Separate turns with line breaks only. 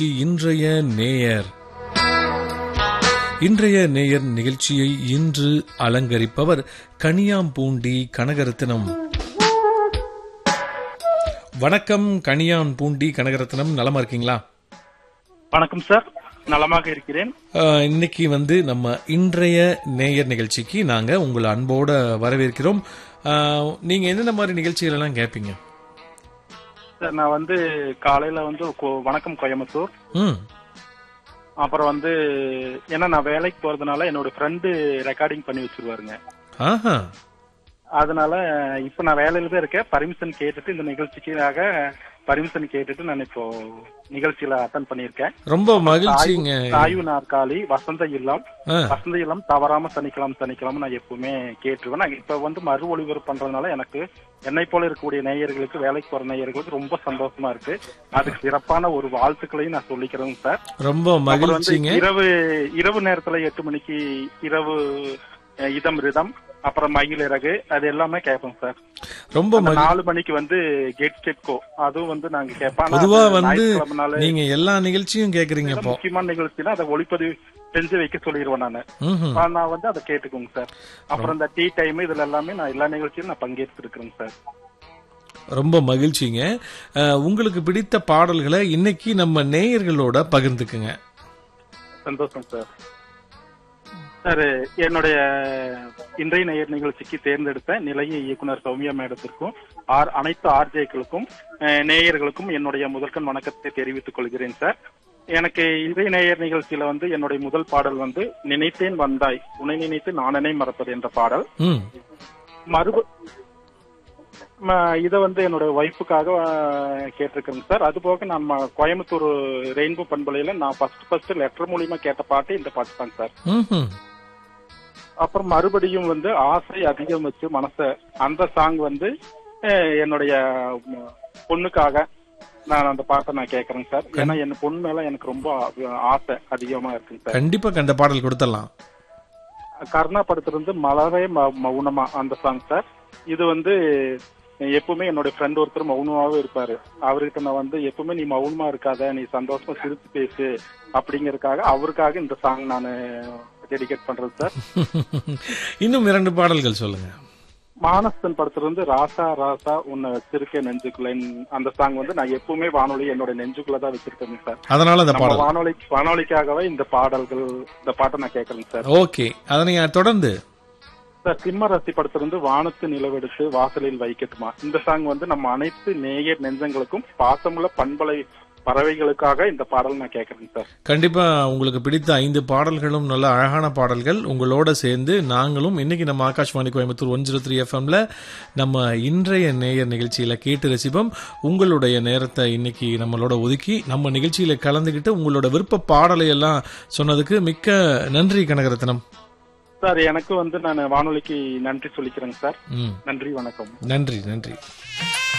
நிகழ்ச்சி இன்றைய நேயர் இன்றைய நேயர் நிகழ்ச்சியை இன்று அலங்கரிப்பவர் கனியாம்பூண்டி கனகரத்தினம் வணக்கம் கனியாம்பூண்டி கனகரத்தினம் நலமா இருக்கீங்களா
வணக்கம் சார் நலமாக இருக்கிறேன்
ஆஹ், இன்னைக்கு வந்து நம்ம இன்றைய நேயர் நிகழ்ச்சிக்கு நாங்க உங்களை அன்போட வரவேற்கிறோம் ஆஹ், நீங்க என்னென்ன மாதிரி நிகழ்ச்சிகள் எல்லாம் கேட்பீங்க
சார் நான் வந்து காலையில வந்து கோ- வணக்கம் கோயம்புத்தூர்
ம்
அப்புறம் வந்து ஏன்னா நான் வேலைக்கு போறதுனால என்னோட ஃப்ரெண்டு ரெக்கார்டிங் பண்ணி வச்சிருவாருங்க
ஆஹா
அதனால இப்ப நான் வேலையில தான் இருக்கேன் பர்மிஷன் கேட்டுட்டு இந்த நிகழ்ச்சிக்காக பர்மிஷன் கேட்டுட்டு நான் இப்போ நிகழ்ச்சியில அட்டன் பண்ணியிருக்கேன்
ரொம்ப மகிழ்ச்சிங்க
சாய்வு நாற்காலி வசந்த இல்லம்
ஆ,
வசந்த இல்லம் தவறாம சனிக்கிழமை சனிக்கிழமை நான் எப்பவுமே கேட்டுருவேன் நான் இப்ப வந்து மறு ஒளிபரப்பு பண்றதுனால எனக்கு என்னை போல இருக்கக்கூடிய நேயர்களுக்கு வேலைக்கு போற நேயர்களுக்கு ரொம்ப சந்தோஷமா இருக்கு அதுக்கு சிறப்பான ஒரு வாழ்த்துக்களையும் நான் சொல்லிக்கிறேன் சார்
ரொம்ப
அப்புறம் வந்து
மகிழ்ச்சிங்க
இரவு இரவு நேரத்துல எட்டு மணிக்கு இரவு அஹ், இதம் ரிதம் அப்புறம் மயில் இறகு அது எல்லாமே கேட்போம் சார்
ரொம்ப
அந்த
மகிழ்
நாலு மணிக்கு வந்து கெட் ஸ்டெப்கோ அதுவும் வந்து நாங்க கேட்போம் ஆனா
பொதுவா
அது
வந்து
ஞாயிற்றுக்கிழமைனால
நீங்க எல்லா நிகழ்ச்சியும் கேக்குறீங்க இப்போ
முக்கியமான நிகழ்ச்சினா அதை ஒளிப்பதிவு செஞ்சு வைக்க சொல்லிடுவேன் நானு
ம்ஹும்.
ஆ, நான் வந்து அதை கேட்டுக்கோங்க சார் அப்புறம் இந்த டீ டைம் இதுல எல்லாமே நான் எல்லா நிகழ்ச்சியும் நான் பங்கேற்று இருக்கிறேங்க சார்
ரொம்ப மகிழ்ச்சிங்க அஹ், உங்களுக்கு பிடித்த பாடல்களை இன்னைக்கு நம்ம நேயர்களோட பகிர்ந்துக்குங்க
சந்தோஷம் சார் சார் என்னுடைய இன்றைய நேயர் நிகழ்ச்சிக்கு தேர்ந்தெடுத்த நிலைய இயக்குனர் சௌமியா மேடத்திற்கும் ஆர் அனைத்து ஆர்ஜேக்களுக்கும் அஹ், நேயர்களுக்கும் என்னுடைய முதற்கண் வணக்கத்தை தெரிவித்துக் கொள்கிறேன் சார் எனக்கு இன்றைய நேயர் நிகழ்ச்சியில வந்து என்னுடைய முதல் பாடல் வந்து நினைத்தேன் வந்தாய் உன்னை நினைத்து நானனே மறப்பது என்ற பாடல்
ம்
மறுப ம- இத வந்து என்னோட ஒய்ஃபுக்காக கேட்டிருக்கேங்க சார் அது போக நம்ம கோயம்புத்தூர் ரெயின்போ பண்பலையில நான் ஃபர்ஸ்ட் ஃபர்ஸ்ட் லெட்டர் மூலியமா கேட்ட பாட்டு இந்த பாட்டு தான் சார்
ம்ஹும்.
அப்புறம் மறுபடியும் வந்து ஆசை அதிகம் வச்சு மனச அந்த சாங் வந்து அஹ், என்னுடைய ம், பொண்ணுக்காக நான் அந்த பாட்டை நான் கேட்கறேங்க சார் ஏன்னா என் பொண்ணு மேல எனக்கு ரொம்ப ஆ- ஆசை அதிகமா இருக்குங்க சார்
கண்டிப்பா கண்ட பாடல் கொடுத்துடலாம்
கர்ணா படத்துல இருந்து மலரே ம- மௌனமா அந்த சாங் சார் இது வந்து எப்பவுமே என்னோட ஃப்ரெண்ட் ஒருத்தர் மௌனமாவே இருப்பாரு அவர்கிட்ட நான் வந்து எப்பவுமே நீ மௌனமா இருக்காத நீ சந்தோஷமா சிரிச்சு பேசு அப்படிங்கறதுக்காக அவருக்காக இந்த சாங் நான் டெடிகேட் பண்றது சார்
இன்னும் இரண்டு பாடல்கள் சொல்லுங்க
மானஸ்தன் படத்துல இருந்து ராசா ராசா உன்னை வச்சிருக்கேன் நெஞ்சுக்குள்ள அந்த சாங் வந்து நான் எப்பவுமே வானொலி என்னோட நெஞ்சுக்குள்ள தான் வச்சிருக்கேங்க சார்
அதனால அந்த
நம்ம
பாடல்
வானொலி வானொலிக்காகவே இந்த பாடல்கள் இந்த பாட்டை நான் கேட்கறேங்க சார்
ஓகே அதனை தொடர்ந்து
சார் சிம்மராசி படத்திலிருந்து வானத்து நிலவெடுத்து வாசலில் வைக்கட்டுமா இந்த சாங் வந்து நம்ம அனைத்து நேயர் நெஞ்சங்களுக்கும் பாசமுள்ள பண்பலை பறவைகளுக்காக இந்த பாடல் நான் கேட்கறேங்க சார்
கண்டிப்பா உங்களுக்கு பிடித்த ஐந்து பாடல்களும் நல்ல அழகான பாடல்கள் உங்களோட சேர்ந்து நாங்களும் இன்னைக்கு நம்ம Akashvani Coimbatore one zero three எஃப்எம்ல நம்ம இன்றைய நேயர் நிகழ்ச்சியில கேட்டு ரசிப்போம் உங்களுடைய நேரத்தை இன்னைக்கு நம்மளோட ஒதுக்கி நம்ம நிகழ்ச்சியில கலந்துக்கிட்டு உங்களோட விருப்ப பாடலை எல்லாம் சொன்னதுக்கு மிக்க நன்றி கனகரத்னம்
சார் எனக்கு வந்து நான் வானொலிக்கு நன்றி சொல்லிக்கிறேங்க சார்
ம்
நன்றி வணக்கம்
நன்றி நன்றி